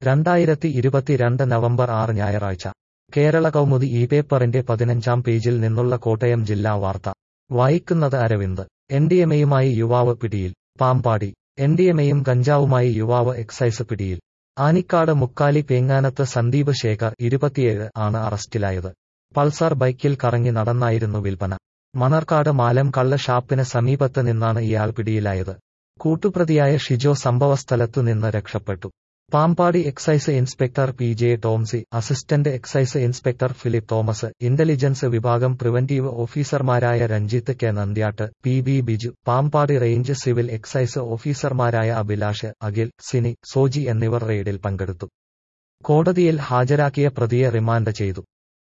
രണ്ടായിരത്തി ഇരുപത്തിരണ്ട് നവംബർ ആറ് ഞായറാഴ്ച കേരള കൗമുദി ഈ പേപ്പറിന്റെ പതിനഞ്ചാം പേജിൽ നിന്നുള്ള കോട്ടയം ജില്ലാ വാർത്ത വായിക്കുന്നത് അരവിന്ദ് എൻഡിഎമയുമായി യുവാവ് പിടിയിൽ പാമ്പാടി എൻഡിഎമയും കഞ്ചാവുമായി യുവാവ് എക്സൈസ് പിടിയിൽ ആനിക്കാട് മുക്കാലി പേങ്ങാനത്ത് സന്ദീപ് ശേഖർ ഇരുപത്തിയേഴ് ആണ് അറസ്റ്റിലായത് പൾസർ ബൈക്കിൽ കറങ്ങി നടന്നായിരുന്നു വിൽപ്പന മണർക്കാട് മാലം കള്ള ഷാപ്പിന് സമീപത്ത് നിന്നാണ് ഇയാൾ പിടിയിലായത് കൂട്ടുപ്രതിയായ ഷിജോ സംഭവസ്ഥലത്തു നിന്ന് രക്ഷപ്പെട്ടു Pampady excise inspector P J Tomsy assistant excise inspector Philip Thomas intelligence വിഭാഗം പ്രിവന്റീവ് ഓഫീസർമാരായ Ranjith K Nandyattu P B Biju Pampady range civil excise ഓഫീസർമാരായ അഭിലാഷ് അഖിൽ സിനി സോജി എന്നിവർ റെയ്ഡിൽ പങ്കെടുത്തു കോടതിയിൽ ഹാജരാക്കിയ പ്രതിയെ റിമാൻഡ് ചെയ്തു